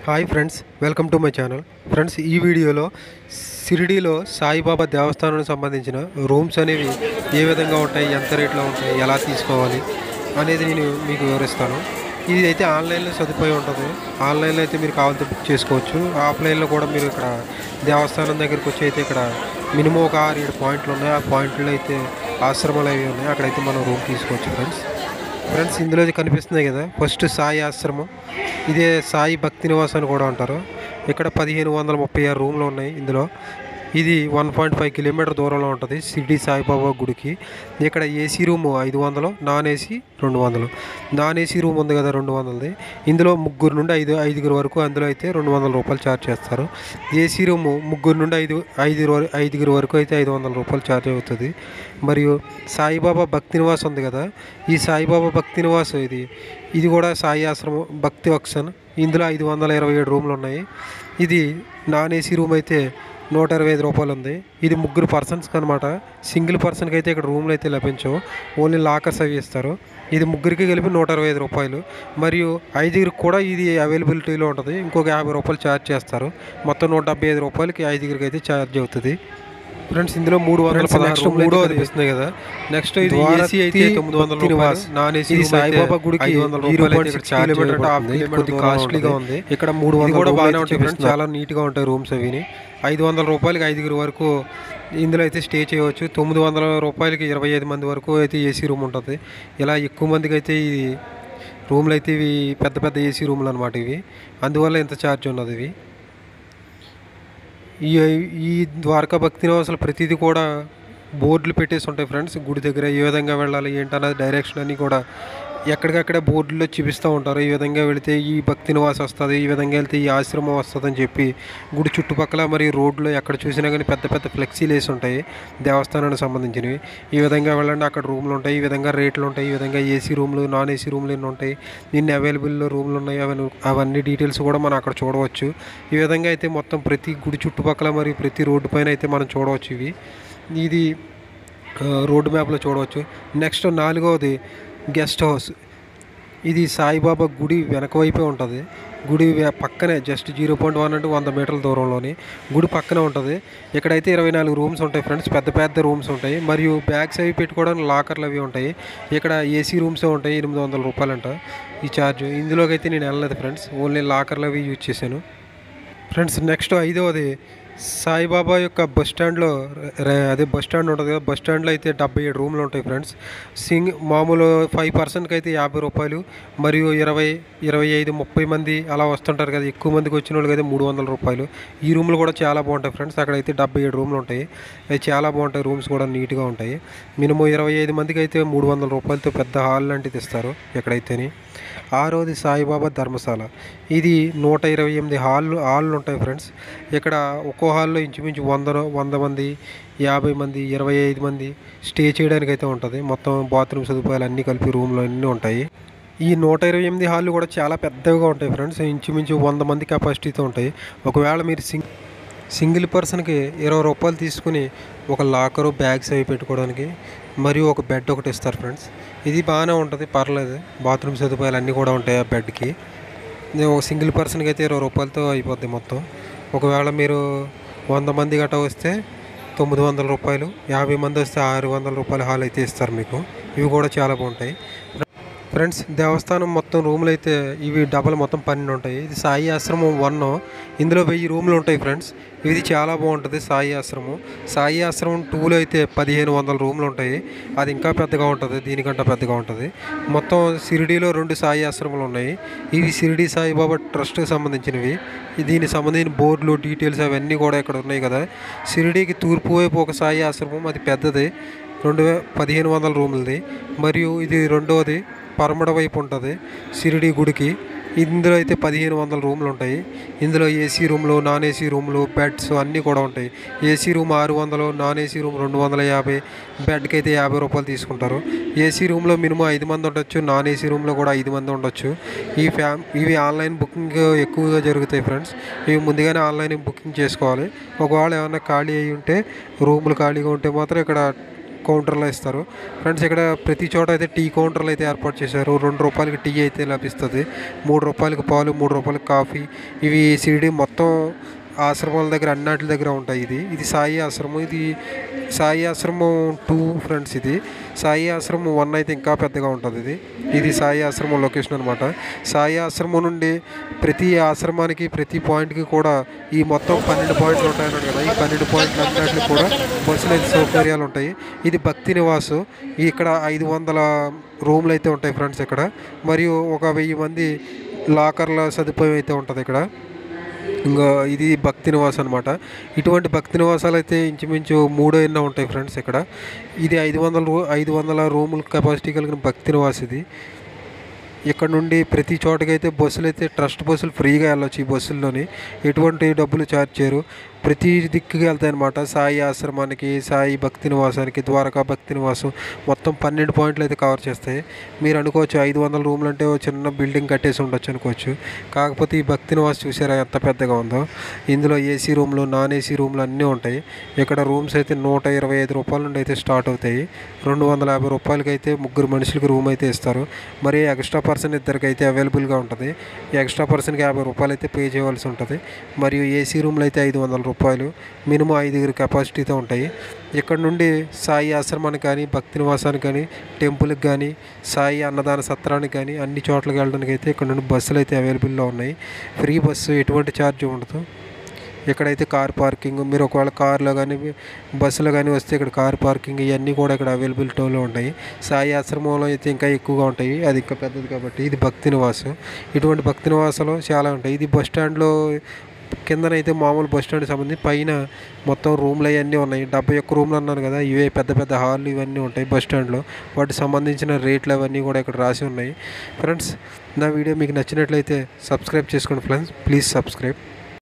Hi friends welcome to my channel friends ఈ వీడియోలో షిరిడీలో సాయిబాబా దేవస్థానానికి సంబంధించిన రూమ్స్ అనేవి ఏ విధంగా ఉంటాయి ఎంత రేట్లో ఉంటాయి ఎలా తీసుకోవాలి అనేది నేను మీకు వివరిస్తాను ఇది అయితే ఆన్లైన్లో సదుపాయం ఉంటుంది ఆన్లైన్లో అయితే మీరు కావాలంటే బుక్ చేసుకోవచ్చు ఆఫ్లైన్లో కూడా మీరు ఇక్కడ దేవస్థానం దగ్గరికి వచ్చి అయితే ఇక్కడ మినిమం ఒక ఆరు ఏడు పాయింట్లు ఉన్నాయి ఆ పాయింట్లో అయితే ఆశ్రమాలు అవి ఉన్నాయి అక్కడైతే మనం రూమ్ తీసుకోవచ్చు ఫ్రెండ్స్ ఫ్రెండ్స్ ఇందులో కనిపిస్తున్నాయి కదా ఫస్ట్ సాయి ఆశ్రమం ఇదే సాయి భక్తి నివాస్ అని కూడా అంటారు ఇక్కడ పదిహేను వందల ముప్పై ఆరు రూమ్లు ఉన్నాయి ఇందులో ఇది వన్ పాయింట్ ఫైవ్ కిలోమీటర్ దూరంలో ఉంటుంది షిరిడి సాయిబాబా గుడికి ఇక్కడ ఏసీ రూమ్ ఐదు వందలు నాన్ ఏసీ రెండు వందలు నాన్ ఏసీ రూమ్ ఉంది కదా రెండు వందలది ఇందులో ముగ్గురు నుండి ఐదు ఐదుగురు వరకు అందులో అయితే రెండు వందల రూపాయలు ఛార్జ్ చేస్తారు ఏసీ రూమ్ ముగ్గురు నుండి ఐదు ఐదు వర- ఐదుగురు వరకు అయితే ఐదు వందల రూపాయలు ఛార్జ్ అవుతుంది మరియు సాయిబాబా భక్తి నివాస్ ఉంది కదా ఈ సాయిబాబా భక్తి నివాస్ ఇది ఇది కూడా సాయి ఆశ్రమం భక్తి వక్సన్ ఇందులో ఐదు వందల ఇరవై ఏడు రూమ్లు ఉన్నాయి ఇది నాన్ ఏసీ రూమ్ అయితే నూట ఇరవై ఐదు రూపాయలు ఉంది ఇది ముగ్గురు పర్సన్స్కి అనమాట సింగిల్ పర్సన్కి అయితే ఇక్కడ రూమ్లు అయితే లభించవు ఓన్లీ లాకర్స్ అవి ఇస్తారు ఇది ముగ్గురికి కలిపి నూట ఇరవై ఐదు రూపాయలు మరియు ఐదుగురికి కూడా ఇది అవైలబిలిటీలో ఉంటుంది ఇంకొక యాభై రూపాయలు ఛార్జ్ చేస్తారు మొత్తం నూట డెబ్బై ఐదు రూపాయలకి ఐదుగురికి అయితే ఛార్జ్ అవుతుంది ఫ్రెండ్స్ ఇందులో మూడు వందల Friends, పదహారు next రూమ్లు మూడోది అయితే కనిపిస్తున్నాయి కదా నెక్స్ట్ ఇది ద్వారతి ఏసీ అయితే తొమ్మిది వందల భక్తి రూపాయలు నివాస్. నాన్ ఏసీ ఇది రూమ్ సాయిబాబా అయితే గుడికి ఐదు వందల జీరో రూపాయలు పాయింట్ అయితే సిక్స్ ఛార్జ్ కిలోమీటర్ చేయబడుతుంది. హాఫ్ కిలోమీటర్ కొద్దిగా దూరంలో కాస్ట్లీగా ఉంటుంది. ఉంది ఇక్కడ మూడు ఇది వందల కూడా రూపాయలు బాగానే అయితే ఉంటాయి ఫ్రెండ్స్ చూపిస్తున్నారు. చాలా నీట్గా ఉంటాయి రూమ్స్ అవిని ఐదు వందల రూపాయలకి ఐదుగురు వరకు ఇందులో అయితే స్టే చేయవచ్చు తొమ్మిది వందల రూపాయలకి ఇరవై ఐదు మంది వరకు అయితే ఏసీ రూమ్ ఉంటుంది ఇలా ఎక్కువ మందికి అయితే ఇది రూమ్లు అయితే ఇవి పెద్ద పెద్ద ఏసీ రూమ్లు అనమాట ఇవి అందువల్ల ఇంత ఛార్జ్ ఉన్నది ఇవి ఈ ఈ ద్వారకా భక్తి నివాసాలు ప్రతిదీ కూడా బోర్డులు పెట్టేసి ఉంటాయి ఫ్రెండ్స్ గుడి దగ్గర ఏ విధంగా వెళ్ళాలి ఏంటన్నది డైరెక్షన్ అన్ని కూడా ఎక్కడికక్కడే బోర్డులో చూపిస్తూ ఉంటారు ఈ విధంగా వెళితే ఈ భక్తి నివాసం వస్తుంది ఈ విధంగా వెళ్తే ఈ ఆశ్రమం వస్తుందని చెప్పి గుడి చుట్టుపక్కల మరియు రోడ్లో ఎక్కడ చూసినా కానీ పెద్ద పెద్ద ఫ్లెక్సీలు వేసి ఉంటాయి దేవస్థానానికి సంబంధించినవి ఈ విధంగా వెళ్ళండి అక్కడ రూమ్లు ఉంటాయి ఈ విధంగా రేట్లు ఉంటాయి ఈ విధంగా ఏసీ రూమ్లు నాన్ ఏసీ రూమ్లు ఎన్ని ఉంటాయి ఇన్ని అవైలబుల్ రూమ్లు ఉన్నాయి అవన్నీ అవన్నీ డీటెయిల్స్ కూడా మనం అక్కడ చూడవచ్చు ఈ విధంగా అయితే మొత్తం ప్రతి గుడి చుట్టుపక్కల మరియు ప్రతి రోడ్డు పైన అయితే మనం చూడవచ్చు ఇవి ఇది ఆ, రోడ్డు మ్యాప్లో చూడవచ్చు నెక్స్ట్ నాలుగవది గెస్ట్ హౌస్ ఇది సాయిబాబా గుడి వెనక వైపే ఉంటుంది గుడి వె- పక్కనే జస్ట్ జీరో పాయింట్ వన్ అంటే వంద మీటర్ల దూరంలోని గుడి పక్కనే ఉంటుంది ఇక్కడైతే ఇరవై నాలుగు రూమ్స్ ఉంటాయి ఫ్రెండ్స్ పెద్ద పెద్ద రూమ్స్ ఉంటాయి మరియు బ్యాగ్స్ అవి పెట్టుకోవడానికి లాకర్లు అవి ఉంటాయి ఇక్కడ ఏసీ రూమ్సే ఉంటాయి ఎనిమిది వందల రూపాయలంట ఈ ఛార్జ్ ఇందులోకి అయితే నేను వెళ్ళలేదు ఫ్రెండ్స్ ఓన్లీ లాకర్లు అవి యూజ్ చేశాను ఫ్రెండ్స్ నెక్స్ట్ ఐదవది సాయిబాబా యొక్క బస్ స్టాండ్లో ర- అదే బస్ స్టాండ్ ఉంటుంది కదా బస్ స్టాండ్లో అయితే డెబ్బై ఏడు రూమ్లు ఉంటాయి ఫ్రెండ్స్ సింగ్ మామూలు ఫైవ్ పర్సెంట్కి అయితే యాభై రూపాయలు మరియు ఇరవై ఇరవై ఐదు ముప్పై మంది అలా వస్తుంటారు కదా ఎక్కువ మందికి వచ్చిన వాళ్ళకి అయితే మూడు వందల రూపాయలు ఈ రూమ్లు కూడా చాలా బాగుంటాయి ఫ్రెండ్స్ అక్కడైతే డెబ్బై ఏడు రూమ్లు ఉంటాయి అవి చాలా బాగుంటాయి రూమ్స్ కూడా నీట్గా ఉంటాయి మినిమం ఇరవై ఐదు మందికి అయితే మూడు వందల రూపాయలతో పెద్ద హాల్ లాంటిది ఇస్తారు ఎక్కడైతేనే ఆరోది సాయిబాబా ధర్మశాల ఇది నూట ఇరవై ఎనిమిది హాళ్ళు హాళ్ళు ఉంటాయి ఫ్రెండ్స్ ఇక్కడ ఒక్కో హాల్లో ఇంచుమించు వంద వంద మంది యాభై మంది ఇరవై ఐదు మంది స్టే చేయడానికి అయితే ఉంటుంది మొత్తం బాత్రూమ్ సదుపాయాలు అన్నీ కలిపి రూమ్లు అన్నీ ఉంటాయి ఈ నూట ఇరవై ఎనిమిది హాళ్ళు కూడా చాలా పెద్దవిగా ఉంటాయి ఫ్రెండ్స్ ఇంచుమించు వంద మంది కెపాసిటీతో ఉంటాయి ఒకవేళ మీరు సింగ్ సింగిల్ పర్సన్కి ఇరవై రూపాయలు తీసుకుని ఒక లాకరు బ్యాగ్స్ అవి పెట్టుకోవడానికి మరియు ఒక బెడ్ ఒకటి ఇస్తారు ఫ్రెండ్స్ ఇది బాగానే ఉంటుంది పర్లేదు బాత్రూమ్ సదుపాయాలు అన్నీ కూడా ఉంటాయి ఆ బెడ్కి ఇది ఒక సింగిల్ పర్సన్కి అయితే ఇరవై రూపాయలతో అయిపోద్ది మొత్తం ఒకవేళ మీరు వంద మంది గట్రా వస్తే తొమ్మిది వందల రూపాయలు యాభై మంది వస్తే ఆరు వందల రూపాయల హాల్ అయితే ఇస్తారు మీకు ఇవి కూడా చాలా బాగుంటాయి ఫ్రెండ్స్ దేవస్థానం మొత్తం రూములు అయితే ఇవి డబల్ మొత్తం పన్నెండు ఉంటాయి ఇది సాయి ఆశ్రమం వన్ ఇందులో వెయ్యి రూములు ఉంటాయి ఫ్రెండ్స్ ఇది చాలా బాగుంటుంది సాయి ఆశ్రమం సాయి ఆశ్రమం టూలో అయితే పదిహేను వందల రూములు ఉంటాయి అది ఇంకా పెద్దగా ఉంటుంది దీనికంటే పెద్దగా ఉంటుంది మొత్తం షిరిడీలో రెండు సాయి ఆశ్రమాలు ఉన్నాయి ఇవి షిరిడి సాయిబాబా ట్రస్ట్కి సంబంధించినవి దీనికి సంబంధించిన బోర్డులు డీటెయిల్స్ అవన్నీ కూడా ఇక్కడ ఉన్నాయి కదా షిరిడీకి తూర్పు వైపు ఒక సాయి ఆశ్రమం అది పెద్దది రెండు వే పదిహేను వందల రూములది మరియు ఇది రెండవది పరమడ వైపు ఉంటుంది షిరిడి గుడికి ఇందులో అయితే పదిహేను వందల రూమ్లు ఉంటాయి ఇందులో ఏసీ రూమ్లు నాన్ ఏసీ రూమ్లు బెడ్స్ అన్నీ కూడా ఉంటాయి ఏసీ రూమ్ ఆరు వందలు నాన్ ఏసీ రూమ్ రెండు వందల యాభై బెడ్కి అయితే యాభై రూపాయలు తీసుకుంటారు ఏసీ రూమ్లో మినిమం ఐదు మంది ఉండొచ్చు నాన్ ఏసీ రూమ్లో కూడా ఐదు మంది ఉండొచ్చు ఈ ఫ్యామ్ ఇవి ఆన్లైన్ బుకింగ్ ఎక్కువగా జరుగుతాయి ఫ్రెండ్స్ ఇవి ముందుగానే ఆన్లైన్ బుకింగ్ చేసుకోవాలి ఒకవేళ ఏమైనా ఖాళీ అయి ఉంటే రూములు ఖాళీగా ఉంటే మాత్రం ఇక్కడ కౌంటర్లో ఇస్తారు ఫ్రెండ్స్ ఇక్కడ ప్రతి చోట అయితే టీ కౌంటర్లు అయితే ఏర్పాటు చేశారు రెండు రూపాయలకి టీ అయితే లభిస్తుంది మూడు రూపాయలకి పాలు మూడు రూపాయలకి కాఫీ ఇవి సిడి మొత్తం ఆశ్రమాల దగ్గర అన్నిటి దగ్గర ఉంటాయి ఇది ఇది సాయి ఆశ్రమం ఇది సాయి ఆశ్రమం టూ ఫ్రెండ్స్ ఇది సాయి ఆశ్రమం వన్ అయితే ఇంకా పెద్దగా ఉంటుంది ఇది ఇది సాయి ఆశ్రమం లొకేషన్ అనమాట సాయి ఆశ్రమం నుండి ప్రతి ఆశ్రమానికి ప్రతి పాయింట్కి కూడా ఈ మొత్తం పన్నెండు పాయింట్లు ఉంటాయన్నాడు కదా ఈ పన్నెండు పాయింట్లు అన్నింటికి కూడా బస్సులు అయితే సౌకర్యాలు ఉంటాయి ఇది భక్తి నివాసు ఇక్కడ ఐదు వందల రూమ్లు అయితే ఉంటాయి ఫ్రెండ్స్ ఇక్కడ మరియు ఒక వెయ్యి మంది లాకర్ల సదుపాయం అయితే ఉంటుంది ఇక్కడ ఇంకా ఇది భక్తి నివాస్ అనమాట ఇటువంటి భక్తి నివాసాలు అయితే ఇంచుమించు మూడో ఎన్నో ఉంటాయి ఫ్రెండ్స్ ఇక్కడ ఇది ఐదు వందల రూ ఐదు వందల రూముల కెపాసిటీ కలిగిన భక్తి నివాస్ ఇది ఇక్కడ నుండి ప్రతి చోటకైతే బస్సులు అయితే ట్రస్ట్ బస్సులు ఫ్రీగా వెళ్ళొచ్చు ఈ బస్సుల్లోని ఎటువంటి డబ్బులు ఛార్జ్ చేయరు ప్రతి దిక్కుకి వెళ్తాయి అనమాట సాయి ఆశ్రమానికి సాయి భక్తి నివాసానికి ద్వారకా భక్తి నివాసం మొత్తం పన్నెండు పాయింట్లు అయితే కవర్ చేస్తాయి మీరు అనుకోవచ్చు ఐదు వందల రూమ్లు అంటే ఓ చిన్న బిల్డింగ్ కట్టేసి ఉండొచ్చు అనుకోవచ్చు కాకపోతే ఈ భక్తి నివాస్ చూసారా ఎంత పెద్దగా ఉందో ఇందులో ఏసీ రూమ్లు నాన్ ఏసీ రూమ్లు అన్నీ ఉంటాయి ఇక్కడ రూమ్స్ అయితే నూట ఇరవై ఐదు రూపాయల నుండి అయితే స్టార్ట్ అవుతాయి రెండు వందల యాభై రూపాయలకి అయితే ముగ్గురు మనుషులకి రూమ్ అయితే ఇస్తారు మరి ఎక్స్ట్రా పర్సన్ ఇద్దరికి అయితే అవైలబుల్గా ఉంటుంది ఎక్స్ట్రా పర్సన్కి యాభై రూపాయలు అయితే పే చేయవలసి ఉంటుంది మరియు ఏసీ రూమ్లు అయితే ఐదు వందల రూపాయలు మినిమం ఐదుగురు కెపాసిటీతో ఉంటాయి ఇక్కడ నుండి సాయి ఆశ్రమానికి కానీ భక్తి నివాసానికి కానీ టెంపుల్కి కానీ సాయి అన్నదాన సత్రానికి కానీ అన్ని చోట్లకి వెళ్ళడానికి అయితే ఇక్కడ నుండి బస్సులు అయితే అవైలబుల్లో ఉన్నాయి ఫ్రీ బస్సు ఎటువంటి ఛార్జ్ ఉండదు ఇక్కడైతే కార్ పార్కింగ్ మీరు ఒకవేళ కార్లో కానీ బస్సులో కానీ వస్తే ఇక్కడ కార్ పార్కింగ్ ఇవన్నీ కూడా ఇక్కడ అవైలబిలిటీలో ఉంటాయి సాయి ఆశ్రమంలో అయితే ఇంకా ఎక్కువగా ఉంటాయి అది ఇంకా పెద్దది కాబట్టి ఇది భక్తి నివాసం ఇటువంటి భక్తి నివాసాలు చాలా ఉంటాయి ఇది బస్ స్టాండ్లో కిందనైతే మామూలు బస్ స్టాండ్ సంబంధించి పైన మొత్తం రూమ్లు అవన్నీ ఉన్నాయి డెబ్బై ఒక్క రూమ్లు అన్నాను కదా ఇవే పెద్ద పెద్ద హాళ్ళు ఇవన్నీ ఉంటాయి బస్ స్టాండ్లో వాటికి సంబంధించిన రేట్లు అవన్నీ కూడా ఇక్కడ రాసి ఉన్నాయి ఫ్రెండ్స్ నా వీడియో మీకు నచ్చినట్లయితే సబ్స్క్రైబ్ చేసుకోండి ఫ్రెండ్స్ ప్లీజ్ సబ్స్క్రైబ్